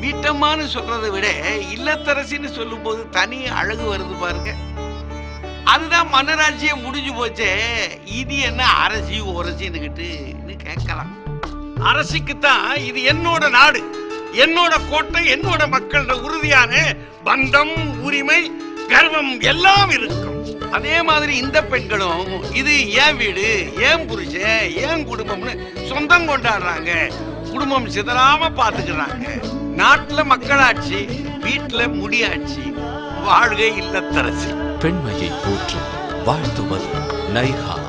வீட்டம்மான்னு சொல்றதை விட இல்லத்தரசின்னு சொல்லும்போது தனி அழகு வருது பாருங்க அதுதான் மன்னராட்சியே முடிஞ்சு போச்சே இது என்ன அரசி உரசின்னுகிட்டு கேட்கலாம் அரசிக்குத்தான் இது என்னோட நாடு என்னோட கோட்டை என்னோட மக்களோட உறுதியான பந்தம் உரிமை கர்வம் எல்லாம் இருக்கும் அதே மாதிரி இந்த பெண்களும் இது ஏன் வீடு ஏன் புருஷன் ஏன் குடும்பம்னு சொந்தம் கொண்டாடுறாங்க குடும்பம் சிதறாம பாத்துக்கிறாங்க நாட்டுல மக்களாட்சி வீட்டுல முடியாட்சி வாழ்க இல்லத்தரசி பெண்மையை போற்றும் வாழ்த்துவது லைஹா